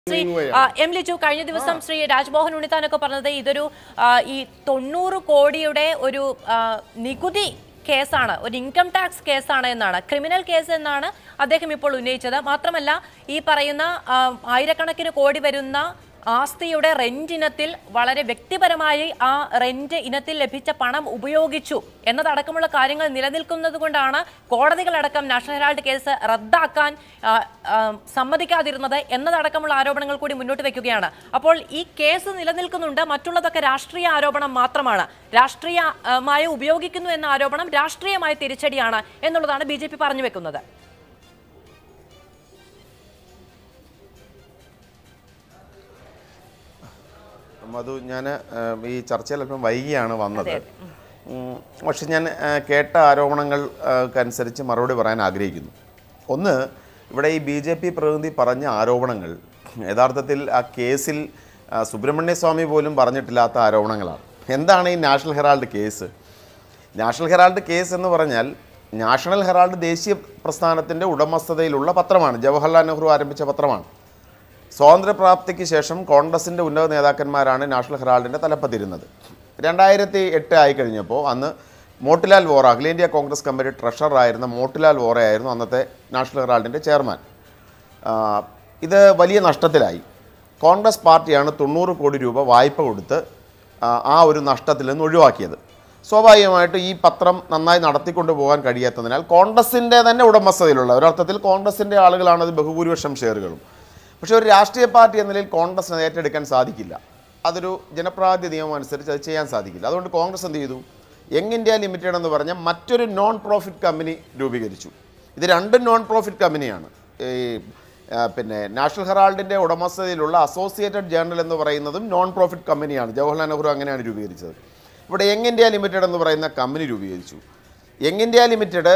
ശ്രീ ആ, എം ലിജു കഴിഞ്ഞ ദിവസം ശ്രീ രാജ്മോഹൻ ഉണ്ണിത്താനൊക്കെ പറഞ്ഞത് ഇതൊരു ആ, ഈ തൊണ്ണൂറ് കോടിയുടെ ഒരു ആ, നികുതി കേസാണ് ഒരു ഇൻകം ടാക്സ് കേസാണ് എന്നാണ് ക്രിമിനൽ കേസ് എന്നാണ് അദ്ദേഹം ഇപ്പോൾ ഉന്നയിച്ചത് മാത്രമല്ല ഈ പറയുന്ന ആ, ആയിരക്കണക്കിന് കോടി വരുന്ന ആസ്തിയുടെ റെന്റ് ഇനത്തിൽ വളരെ വ്യക്തിപരമായി ആ റെന്റ് ഇനത്തിൽ ലഭിച്ച പണം ഉപയോഗിച്ചു എന്നതടക്കമുള്ള കാര്യങ്ങൾ നിലനിൽക്കുന്നത് കൊണ്ടാണ് കോടതികളടക്കം നാഷണൽ ഹെറാൾഡ് കേസ് റദ്ദാക്കാൻ ആ, ആ, സമ്മതിക്കാതിരുന്നത് എന്നതടക്കമുള്ള ആരോപണങ്ങൾ കൂടി മുന്നോട്ട് വെക്കുകയാണ് അപ്പോൾ ഈ കേസ് നിലനിൽക്കുന്നുണ്ട് മറ്റുള്ളതൊക്കെ രാഷ്ട്രീയ ആരോപണം മാത്രമാണ് രാഷ്ട്രീയമായി ഉപയോഗിക്കുന്നു എന്ന ആരോപണം രാഷ്ട്രീയമായ തിരിച്ചടിയാണ് എന്നുള്ളതാണ് ബി പറഞ്ഞു വെക്കുന്നത് മധു ഞാൻ ഈ ചർച്ചയിൽ അല്പം വൈകിയാണ് വന്നത് ഉം, പക്ഷെ ഞാൻ ആ, കേട്ട ആരോപണങ്ങൾക്കനുസരിച്ച് മറുപടി പറയാൻ ആഗ്രഹിക്കുന്നു ഒന്ന് ഇവിടെ ഈ ബി ജെ പി പ്രതിനിധി പറഞ്ഞ ആരോപണങ്ങൾ യഥാർത്ഥത്തിൽ ആ കേസിൽ ആ, സുബ്രഹ്മണ്യ സ്വാമി പോലും പറഞ്ഞിട്ടില്ലാത്ത ആരോപണങ്ങളാണ് എന്താണ് ഈ National Herald case National Herald case എന്ന് പറഞ്ഞാൽ നാഷണൽ ഹെറാൾഡ് ദേശീയ പ്രസ്ഥാനത്തിൻ്റെ ഉടമസ്ഥതയിലുള്ള പത്രമാണ് ജവഹർലാൽ നെഹ്റു ആരംഭിച്ച പത്രമാണ് സ്വാതന്ത്ര്യപ്രാപ്തിക്ക് ശേഷം കോൺഗ്രസിൻ്റെ ഉന്നത നേതാക്കന്മാരാണ് നാഷണൽ ഹെറാൾഡിൻ്റെ തലപ്പത്തിരുന്നത് രണ്ടായിരത്തി എട്ട് ആയി കഴിഞ്ഞപ്പോൾ അന്ന് മോട്ടിലാൽ വോറ അഖിലേന്ത്യാ കോൺഗ്രസ് കമ്മിറ്റി ട്രഷററായിരുന്ന മോട്ടിലാൽ വോറയായിരുന്നു അന്നത്തെ നാഷണൽ ഹെറാൾഡിൻ്റെ ചെയർമാൻ ആ, ഇത് വലിയ നഷ്ടത്തിലായി കോൺഗ്രസ് പാർട്ടിയാണ് തൊണ്ണൂറ് കോടി രൂപ വായ്പ കൊടുത്ത് ആ, ആ ഒരു നഷ്ടത്തിൽ നിന്ന് ഒഴിവാക്കിയത് സ്വാഭാവികമായിട്ട് ഈ പത്രം നന്നായി നടത്തിക്കൊണ്ടു പോകാൻ കഴിയാത്തതിനാൽ കോൺഗ്രസിൻ്റെ തന്നെ ഉടമസ്ഥതയിലുള്ള ഒരർത്ഥത്തിൽ കോൺഗ്രസിൻ്റെ ആളുകളാണ് അത് ബഹുഭൂരിപക്ഷം ഷെയറുകളും പക്ഷേ ഒരു രാഷ്ട്രീയ പാർട്ടി എന്ന നിലയിൽ കോൺഗ്രസിന് അത് ഏറ്റെടുക്കാൻ സാധിക്കില്ല അതൊരു ജനപ്രാതിനിധ്യ നിയമം അനുസരിച്ച് അത് ചെയ്യാൻ സാധിക്കില്ല അതുകൊണ്ട് കോൺഗ്രസ് എന്ത് ചെയ്തു യങ് ഇന്ത്യ ലിമിറ്റഡ് എന്ന് പറഞ്ഞ മറ്റൊരു നോൺ പ്രോഫിറ്റ് കമ്പനി രൂപീകരിച്ചു ഇത് രണ്ടും നോൺ പ്രോഫിറ്റ് കമ്പനിയാണ് ഈ ആ, പിന്നെ നാഷണൽ ഹെറാൾഡിൻ്റെ ഉടമസ്ഥതയിലുള്ള അസോസിയേറ്റഡ് ജേർണൽ എന്ന് പറയുന്നതും നോൺ പ്രോഫിറ്റ് കമ്പനിയാണ് ജവഹർലാൽ നെഹ്റു അങ്ങനെയാണ് രൂപീകരിച്ചത് ഇവിടെ യങ് ഇന്ത്യ ലിമിറ്റഡ് എന്ന് പറയുന്ന കമ്പനി രൂപീകരിച്ചു Young India Limited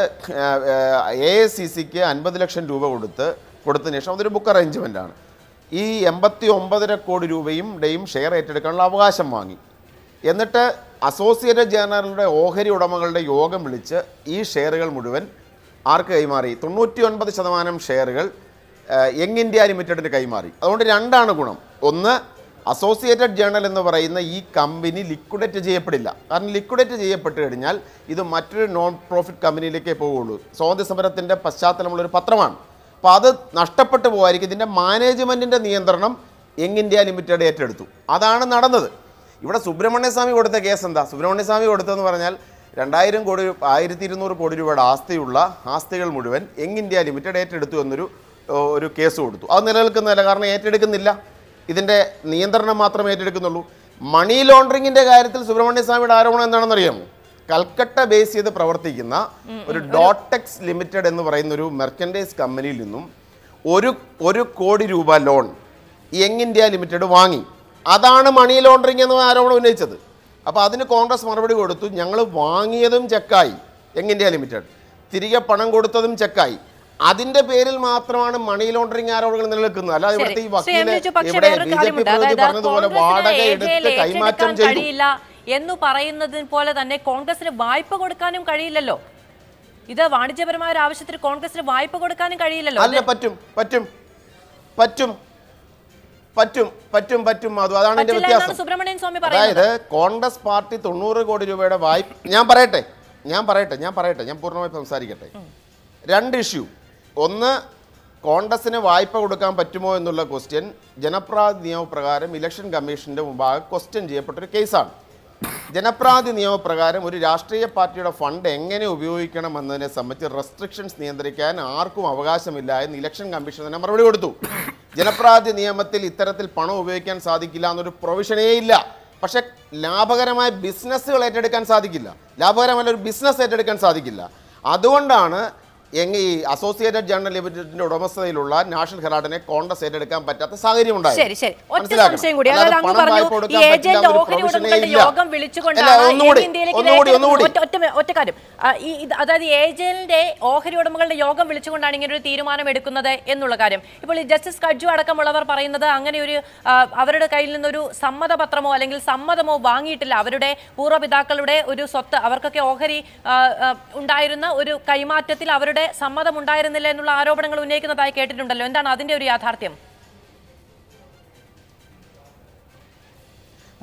A S C സിക്ക് അൻപത് ലക്ഷം രൂപ കൊടുത്ത് കൊടുത്തതിന് ശേഷം അതൊരു ബുക്ക് അറേഞ്ച്മെൻ്റ് ആണ് ഈ എൺപത്തി ഒമ്പതര കോടി രൂപയും ഡെയും ഷെയർ ഏറ്റെടുക്കാനുള്ള അവകാശം വാങ്ങി എന്നിട്ട് അസോസിയേറ്റഡ് ജേർണലുടെ ഓഹരി ഉടമകളുടെ യോഗം വിളിച്ച് ഈ ഷെയറുകൾ മുഴുവൻ ആർക്ക് കൈമാറി തൊണ്ണൂറ്റി ഒൻപത് ശതമാനം ഷെയറുകൾ ഏഹ്, യങ് ഇന്ത്യ ലിമിറ്റഡിന് കൈമാറി അതുകൊണ്ട് രണ്ടാണ് ഗുണം ഒന്ന് അസോസിയേറ്റഡ് ജേർണൽ എന്ന് പറയുന്ന ഈ കമ്പനി ലിക്വിഡേറ്റ് ചെയ്യപ്പെടില്ല കാരണം ലിക്വിഡേറ്റ് ചെയ്യപ്പെട്ട് കഴിഞ്ഞാൽ ഇത് മറ്റൊരു നോൺ പ്രോഫിറ്റ് കമ്പനിയിലേക്കേ പോവുള്ളൂ സ്വാതന്ത്ര്യ സമരത്തിൻ്റെ പശ്ചാത്തലമുള്ളൊരു പത്രമാണ് അപ്പോൾ അത് നഷ്ടപ്പെട്ടു പോകായിരിക്കും ഇതിൻ്റെ മാനേജ്മെൻറ്റിൻ്റെ നിയന്ത്രണം യങ് ഇന്ത്യ ലിമിറ്റഡ് ഏറ്റെടുത്തു അതാണ് നടന്നത് ഇവിടെ സുബ്രഹ്മണ്യ സ്വാമി കൊടുത്ത കേസ് എന്താ സുബ്രഹ്മണ്യ സ്വാമി കൊടുത്തതെന്ന് പറഞ്ഞാൽ രണ്ടായിരം കോടി ആയിരത്തി ഇരുന്നൂറ് കോടി രൂപയുടെ ആസ്തിയുള്ള ആസ്തികൾ മുഴുവൻ യങ് ഇന്ത്യ ലിമിറ്റഡ് ഏറ്റെടുത്തു എന്നൊരു ഓ, ഒരു കേസ് കൊടുത്തു അത് നിലനിൽക്കുന്നില്ല കാരണം ഏറ്റെടുക്കുന്നില്ല ഇതിൻ്റെ നിയന്ത്രണം മാത്രമേ ഏറ്റെടുക്കുന്നുള്ളൂ മണി ലോണ്ടറിങ്ങിൻ്റെ കാര്യത്തിൽ സുബ്രഹ്മണ്യ സ്വാമിയുടെ ആരോപണം എന്താണെന്ന് അറിയാമോ കൽക്കട്ട ബേസ് ചെയ്ത് പ്രവർത്തിക്കുന്ന ഒരു ഡോട്ടെക്സ് ലിമിറ്റഡ് എന്ന് പറയുന്ന ഒരു മെർക്കൻഡൈസ് കമ്പനിയിൽ നിന്നും ഒരു ഒരു കോടി രൂപ ലോൺ യങ് ഇന്ത്യ ലിമിറ്റഡ് വാങ്ങി അതാണ് മണി ലോണ്ടറിങ് എന്ന ആരോപണം ഉന്നയിച്ചത് അപ്പോൾ അതിന് കോൺഗ്രസ് മറുപടി കൊടുത്തു ഞങ്ങൾ വാങ്ങിയതും ചെക്കായി യങ് ഇന്ത്യ ലിമിറ്റഡ് തിരികെ പണം കൊടുത്തതും ചെക്കായി അതിന്റെ പേരിൽ മാത്രമാണ് മണി ലോണ്ടറിങ് ആരോപണങ്ങൾ നിലനിൽക്കുന്നത് അല്ലാതെ ഇവിടുത്തെ ഈ ശ്രീ എം വക്കീല് ലിജു, പക്ഷേ ഇവിടെ വേറൊരു ബി ജെ പി കാര്യമുണ്ട്. പ്രതിനിധി അതായത് പറഞ്ഞതുപോലെ കോൺഗ്രസിന് വാടക AJL എടുത്ത് കൈമാറ്റം ഏറ്റെടുക്കാൻ ചെയ്തു കഴിയില്ല എന്ന് പറയുന്നതിന് പോലെ തന്നെ കോൺഗ്രസിന് വായ്പ കൊടുക്കാനും കഴിയില്ലല്ലോ ഇത് വാണിജ്യപരമായ ഒരു ആവശ്യത്തിന് കോൺഗ്രസിന് വായ്പ കൊടുക്കാനും കഴിയില്ലല്ലോ അല്ല പറ്റും പറ്റും പറ്റും പറ്റും പറ്റും പറ്റും അത് അതാണ് എന്റെ പറ്റില്ല എന്നാണ് വ്യത്യാസം സുബ്രഹ്മണ്യൻ സ്വാമി പറയുന്നത് അതായത് കോൺഗ്രസ് പാർട്ടി തൊണ്ണൂറ് കോടി രൂപയുടെ വായ്പ ഞാൻ പറയട്ടെ ഞാൻ പറയട്ടെ ഞാൻ പറയട്ടെ ഞാൻ പൂർണ്ണമായി സംസാരിക്കട്ടെ രണ്ട് ഇഷ്യൂ ഒന്ന് കോൺഗ്രസിന് വായ്പ കൊടുക്കാൻ പറ്റുമോ എന്നുള്ള ക്വസ്റ്റ്യൻ ജനപ്രാതി നിയമപ്രകാരം ഇലക്ഷൻ കമ്മീഷന്റെ മുമ്പാകെ ക്വസ്റ്റ്യൻ ചെയ്യപ്പെട്ടൊരു കേസാണ് ജനപ്രാതി നിയമപ്രകാരം ഒരു രാഷ്ട്രീയ പാർട്ടിയുടെ ഫണ്ട് എങ്ങനെ ഉപയോഗിക്കണം എന്നതിനെ സംബന്ധിച്ച് റെസ്ട്രിക്ഷൻസ് നിയന്ത്രിക്കാൻ ആർക്കും അവകാശമില്ല എന്ന് ഇലക്ഷൻ കമ്മീഷൻ തന്നെ മറുപടി കൊടുത്തു ജനപ്രാതി നിയമത്തിൽ ഇത്തരത്തിൽ പണം ഉപയോഗിക്കാൻ സാധിക്കില്ല എന്നൊരു പ്രൊവിഷനേ ഇല്ല പക്ഷെ ലാഭകരമായ ബിസിനസ്സുകൾ ഏറ്റെടുക്കാൻ സാധിക്കില്ല ലാഭകരമായ ഒരു ബിസിനസ് ഏറ്റെടുക്കാൻ സാധിക്കില്ല അതുകൊണ്ടാണ് എങ്ങ ഈ അസോസിയേറ്റഡ് ജേർണൽ ലിമിറ്റഡിന്റെ ഉടമസ്ഥതയിലുള്ള നാഷണൽ ഹെറാൾഡിനെ കോൺഗ്രസ് ഏറ്റെടുക്കാൻ പറ്റാത്ത സാഹചര്യം ഉണ്ടായി ശരി ശരി ഒറ്റ സംശയം കൂടി അതായത് അങ്ങ് പറഞ്ഞു ഈ ഏജന്റ് ഓഹരി ഉടമകളുടെ യോഗം വിളിച്ചുകൊണ്ടാണ് ഇന്ത്യയിലേക്ക് ഒറ്റ ഒറ്റ ഒറ്റ കാര്യം ആ, ഈ ഇത് അതായത് ഏജന്റിന്റെ ഓഹരി ഉടമകളുടെ യോഗം വിളിച്ചുകൊണ്ടാണ് ഇങ്ങനെ ഒരു തീരുമാനം എടുക്കുന്നത് എന്നുള്ള കാര്യം ഇപ്പോൾ ഈ ജസ്റ്റിസ് കഡ്ജു അടക്കമുള്ളവർ പറയുന്നത് അങ്ങനെ ഒരു ആ, അവരുടെ കയ്യിൽ നിന്നൊരു സമ്മതപത്രമോ അല്ലെങ്കിൽ സമ്മതമോ വാങ്ങിയിട്ടില്ല അവരുടെ പൂർവ്വപിതാക്കളുടെ ഒരു സ്വത്ത് അവർക്കൊക്കെ ഓഹരി ആ, ആ, ഉണ്ടായിരുന്ന ഒരു കൈമാറ്റത്തിൽ അവരുടെ സമ്മതം ഉണ്ടായിരുന്നില്ല എന്നുള്ള ആരോപണങ്ങൾ ഉന്നയിക്കുന്നതായി കേട്ടിട്ടുണ്ടല്ലോ എന്താണ് അതിന്റെ ഒരു യാഥാർത്ഥ്യം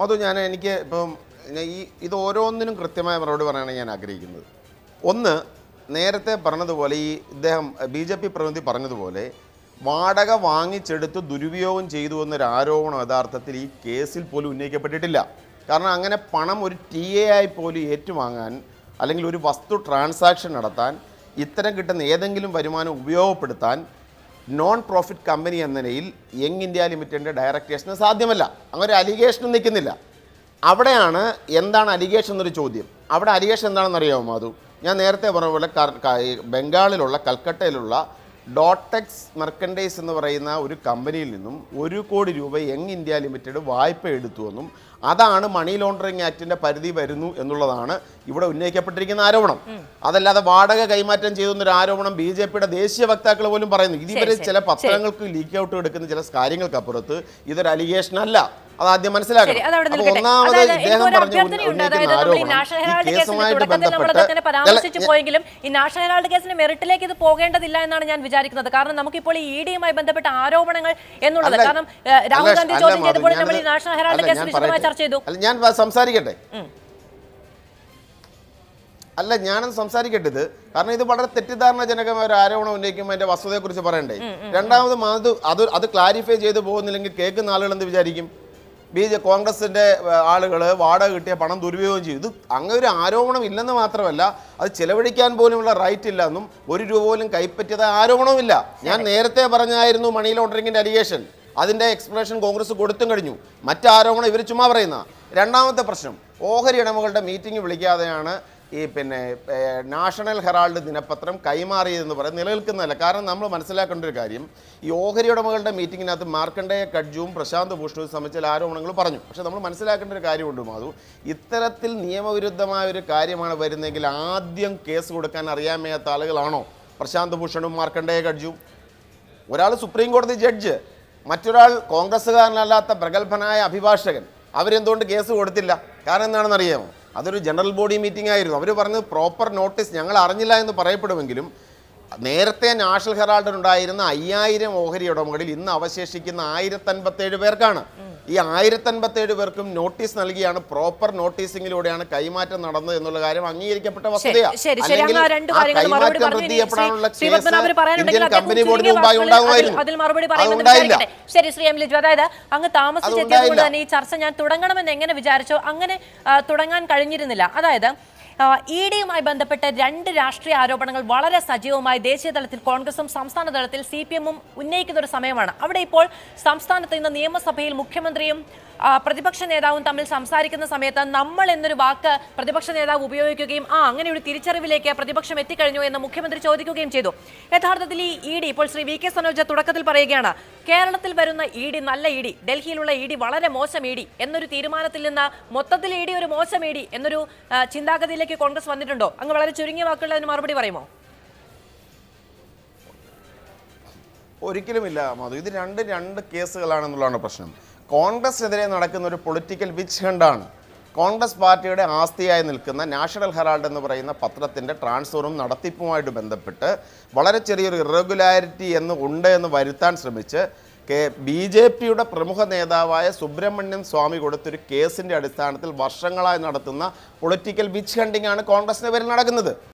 മധു ഞാൻ എനിക്ക് ഇപ്പം ഞാൻ ഈ ഇത് ഓരോന്നിനും കൃത്യമായ മറുപടി പറയാനാണ് ഞാൻ ആഗ്രഹിക്കുന്നത് ഒന്ന് നേരത്തെ പറഞ്ഞതുപോലെ ഈ ഇദ്ദേഹം ബി ജെ പി പ്രതിനിധി പറഞ്ഞതുപോലെ വാടക വാങ്ങിച്ചെടുത്ത് ദുരുപയോഗം ചെയ്തു എന്നൊരു ആരോപണം യഥാർത്ഥത്തിൽ ഈ കേസിൽ പോലും ഉന്നയിക്കപ്പെട്ടിട്ടില്ല കാരണം അങ്ങനെ പണം ഒരു ടി എ ആയി പോലും ഏറ്റുവാങ്ങാൻ അല്ലെങ്കിൽ ഒരു വസ്തു ട്രാൻസാക്ഷൻ നടത്താൻ ഇത്തരം കിട്ടുന്ന ഏതെങ്കിലും വരുമാനം ഉപയോഗപ്പെടുത്താൻ നോൺ പ്രോഫിറ്റ് കമ്പനി എന്ന നിലയിൽ യങ് ഇന്ത്യ ലിമിറ്റഡിൻ്റെ ഡയറക്ടേഴ്സിന് സാധ്യമല്ല അങ്ങനെ ഒരു അലിഗേഷനും നിൽക്കുന്നില്ല അവിടെയാണ് എന്താണ് അലിഗേഷൻ എന്നൊരു ചോദ്യം അവിടെ അലിഗേഷൻ എന്താണെന്ന് അറിയാമോ മാധു ഞാൻ നേരത്തെ പറഞ്ഞ പോലെ കർ- ക- ഈ ബംഗാളിലുള്ള കൽക്കട്ടയിലുള്ള ഡോട്ടെക്സ് മെർക്കൻഡൈസ് എന്ന് പറയുന്ന ഒരു കമ്പനിയിൽ നിന്നും ഒരു കോടി രൂപ യങ് ഇന്ത്യ ലിമിറ്റഡ് വായ്പ എടുത്തുവെന്നും അതാണ് മണി ലോണ്ടറിംഗ് ആക്ടിന്റെ പരിധി വരുന്നു എന്നുള്ളതാണ് ഇവിടെ ഉന്നയിക്കപ്പെട്ടിരിക്കുന്ന ആരോപണം അതല്ലാതെ വാടക കൈമാറ്റം ചെയ്തു എന്നൊരു ആരോപണം ബി ജെ പിയുടെ ദേശീയ വക്താക്കൾ പോലും പറയുന്നു ഇതിവരെ ശരി, ചില പത്രങ്ങൾക്ക് ലീക്ക് ഔട്ട് എടുക്കുന്ന ചില കാര്യങ്ങൾക്കപ്പുറത്ത് ഇതൊരു അലിഗേഷൻ അല്ല അത് ആദ്യം മനസ്സിലാക്കണം ശരി അതവിടെ അപ്പൊ നിൽക്കട്ടെ ഒന്നാമത് അതായത് ഇദ്ദേഹം എനിക്കൊരു പറഞ്ഞ അഭ്യർത്ഥനയുണ്ട് ഉന്നയിക്കുന്ന അതായത് നമ്മൾ ഈ ആരോപണം നാഷണൽ ഈ ഹെറാൾഡ് കേസിന്റെ കേസുമായിട്ട് തുടക്കത്തിൽ നമ്മളത് ബന്ധപ്പെട്ട് അങ്ങനെ പരാമർശിച്ചു അല്ല, പോയെങ്കിലും ഈ നാഷണൽ ഹെറാൾഡ് കേസിന്റെ മെറിറ്റിലേക്ക് ഇത് പോകേണ്ടതില്ല എന്നാണ് ഞാൻ വിചാരിക്കുന്നത് കാരണം നമുക്കിപ്പോൾ ഈ ഇ ഡിയുമായി ബന്ധപ്പെട്ട ആരോപണങ്ങൾ എന്നുള്ളത് അല്ല, കാരണം ഏഹ്, രാഹുൽ അല്ല, ഗാന്ധി അല്ല, ചോദ്യം മാധു, ചെയ്തപ്പോൾ നമ്മൾ ഈ ഞാനത് നാഷണൽ ഹെറാൾഡ് അല്ല, കേസ് ഞാൻ വിശദമായി പറയട്ടെ. ചർച്ച ചെയ്തു അല്ല ഞാൻ വ- സംസാരിക്കട്ടെ അല്ല ഞാനത് സംസാരിക്കട്ടെ ഇത് കാരണം ഇത് വളരെ തെറ്റിദ്ധാരണജനകമായ ഒരു ആരോപണം ഉന്നയിക്കുമ്പോൾ അതിന്റെ വസ്തുതയെക്കുറിച്ച് പറയണ്ടേ രണ്ടാമത് മാധു അത് അത് ക്ലാരിഫൈ ചെയ്ത് പോകുന്നില്ലെങ്കിൽ കേൾക്കുന്ന ആളുകൾ എന്ത് വിചാരിക്കും ബി ജെ കോൺഗ്രസിന്റെ ആളുകൾ വാടക കിട്ടിയ പണം ദുരുപയോഗം ചെയ്തു ഇത് അങ്ങനെ ഒരു ആരോപണം ഇല്ലെന്ന് മാത്രമല്ല അത് ചെലവഴിക്കാൻ പോലുമുള്ള റൈറ്റ് ഇല്ല എന്നും ഒരു രൂപ പോലും കൈപ്പറ്റിയത് ആരോപണമില്ല ഞാൻ നേരത്തെ പറഞ്ഞായിരുന്നു മണി ലോണ്ടറിംഗിന്റെ അലിഗേഷൻ അതിന്റെ എക്സ്പ്ലനേഷൻ കോൺഗ്രസ് കൊടുത്തും കഴിഞ്ഞു മറ്റാരോപണം ഇവർ ചുമ്മാ പറയുന്ന രണ്ടാമത്തെ പ്രശ്നം ഓഹരി ഉടമകളുടെ മീറ്റിംഗ് വിളിക്കാതെയാണ് ഈ പിന്നെ ഏർ, നാഷണൽ ഹെറാൾഡ് ദിനപത്രം കൈമാറിയതെന്ന് പറയും നിലനിൽക്കുന്നതല്ല കാരണം നമ്മൾ മനസ്സിലാക്കേണ്ട ഒരു കാര്യം ഈ ഓഹരി ഉടമകളുടെ മീറ്റിങ്ങിനകത്ത് മാർക്കണ്ഡേയ കഡ്ജുവും പ്രശാന്ത് ഭൂഷണവും സംബന്ധിച്ച ചില ആരോപണങ്ങൾ പറഞ്ഞു പക്ഷേ നമ്മൾ മനസ്സിലാക്കേണ്ട ഒരു കാര്യമുണ്ട് മാധു ഇത്തരത്തിൽ നിയമവിരുദ്ധമായ ഒരു കാര്യമാണ് വരുന്നതെങ്കിൽ ആദ്യം കേസ് കൊടുക്കാൻ അറിയാൻ മേയാത്ത ആളുകളാണോ പ്രശാന്ത് ഭൂഷണും മാർക്കണ്ഡേയ കഡ്ജുവും ഒരാൾ സുപ്രീം കോടതി ജഡ്ജ് മറ്റൊരാൾ കോൺഗ്രസ്സുകാരനല്ലാത്ത പ്രഗത്ഭനായ അഭിഭാഷകൻ അവരെന്തുകൊണ്ട് കേസ് കൊടുത്തില്ല കാരണം എന്താണെന്ന് അറിയാമോ അതൊരു ജനറൽ ബോഡി മീറ്റിംഗ് ആയിരുന്നു അവർ പറഞ്ഞത് പ്രോപ്പർ നോട്ടീസ് ഞങ്ങൾ അറിഞ്ഞില്ല എന്ന് പറയപ്പെടുമെങ്കിലും നേരത്തെ നാഷണൽ ഹെറാൾഡിൽ ഉണ്ടായിരുന്ന അയ്യായിരം ഓഹരി ഉടമകളിൽ ഇന്ന് അവശേഷിക്കുന്ന ആയിരത്തൻപത്തേഴ് പേർക്കാണ് ഈ ആയിരത്തൻപത്തേഴ് പേർക്കും നോട്ടീസ് നൽകിയാണ് പ്രോപ്പർ നോട്ടീസിങ്ങിലൂടെയാണ് കൈമാറ്റം നടന്നത് എന്നുള്ള കാര്യം അംഗീകരിക്കപ്പെട്ട വസ്തുതയാണ് ശരി ശരി അങ്ങ് ആ രണ്ട് കാര്യങ്ങൾ മറുപടി പറഞ്ഞു ഇനി ചെയ്യപ്പെടാനുള്ള ശ്രീ- ശ്രീ പത്മനാഭന് പറയാനുണ്ടെങ്കിൽ ഇന്ത്യൻ അദ്ദേഹം കമ്പനി ബോർഡിന് ചുരുങ്ങിയ മുമ്പായി വാക്കുകളിൽ അതിൽ- ഉണ്ടാകുമായിരുന്നു അതിൽ മറുപടി അത് പറയുമെന്ന് ഉണ്ടായില്ല വിചാരിക്കട്ടെ ശരി ശ്രീ എം ലിജു അതായത് അങ്ങ് താമസിച്ചെത്തിയത് കൊണ്ട് ഉണ്ടായില്ല. തന്നെ ഈ ചർച്ച ഞാൻ തുടങ്ങണമെന്ന് എങ്ങനെ വിചാരിച്ചോ അങ്ങനെ ആ, തുടങ്ങാൻ കഴിഞ്ഞിരുന്നില്ല അതായത് ഇ ഡിയുമായി ബന്ധപ്പെട്ട് രണ്ട് രാഷ്ട്രീയ ആരോപണങ്ങൾ വളരെ സജീവമായി ദേശീയ തലത്തിൽ കോൺഗ്രസും സംസ്ഥാന തലത്തിൽ സി പി എമ്മും ഉന്നയിക്കുന്ന ഒരു സമയമാണ് അവിടെ ഇപ്പോൾ സംസ്ഥാനത്ത് ഇന്ന് നിയമസഭയിൽ മുഖ്യമന്ത്രിയും ആ, പ്രതിപക്ഷ നേതാവും തമ്മിൽ സംസാരിക്കുന്ന സമയത്ത് നമ്മൾ എന്നൊരു വാക്ക് പ്രതിപക്ഷ നേതാവ് ഉപയോഗിക്കുകയും ആ അങ്ങനെ ഒരു തിരിച്ചറിവിലേക്ക് പ്രതിപക്ഷം എത്തിക്കഴിഞ്ഞു എന്ന് മുഖ്യമന്ത്രി ചോദിക്കുകയും ചെയ്തു യഥാർത്ഥത്തിൽ ഈ ഇ ഡി ഇപ്പോൾ ശ്രീ വി കെ സനോജ തുടക്കത്തിൽ പറയുകയാണ് കേരളത്തിൽ വരുന്ന ഇ ഡി നല്ല ഇ ഡി ഡൽഹിയിലുള്ള ഇ ഡി വളരെ മോശം ഇ ഡി എന്നൊരു തീരുമാനത്തിൽ നിന്ന് മൊത്തത്തിൽ ഇ ഡി ഒരു മോശം ഇ ഡി എന്നൊരു ആ, ചിന്താഗതിയിലേക്ക് കോൺഗ്രസ് വന്നിട്ടുണ്ടോ അങ്ങ് വളരെ ചുരുങ്ങിയ വാക്കുകളിൽ അതിന് മറുപടി പറയുമോ ഒരിക്കലുമില്ല മധു ഇത് രണ്ട് രണ്ട് കേസുകളാണെന്നുള്ളതാണ് പ്രശ്നം കോൺഗ്രസിനെതിരെ നടക്കുന്ന ഒരു പൊളിറ്റിക്കൽ വിച്ച് ഹണ്ടാണ് കോൺഗ്രസ് പാർട്ടിയുടെ ആസ്തിയായി നിൽക്കുന്ന നാഷണൽ ഹെറാൾഡ് എന്ന് പറയുന്ന പത്രത്തിൻ്റെ ട്രാൻസ്ഫറും നടത്തിപ്പുമായിട്ട് ബന്ധപ്പെട്ട് വളരെ ചെറിയൊരു ഇറഗുലാരിറ്റി എന്ന് ഉണ്ട് എന്ന് വരുത്താൻ ശ്രമിച്ച് കെ ബി ജെ പിയുടെ പ്രമുഖ നേതാവായ സുബ്രഹ്മണ്യം സ്വാമി കൊടുത്തൊരു കേസിൻ്റെ അടിസ്ഥാനത്തിൽ വർഷങ്ങളായി നടത്തുന്ന പൊളിറ്റിക്കൽ വിച്ച് ഹണ്ടിങ് ആണ് കോൺഗ്രസിന് പേരിൽ നടക്കുന്നത്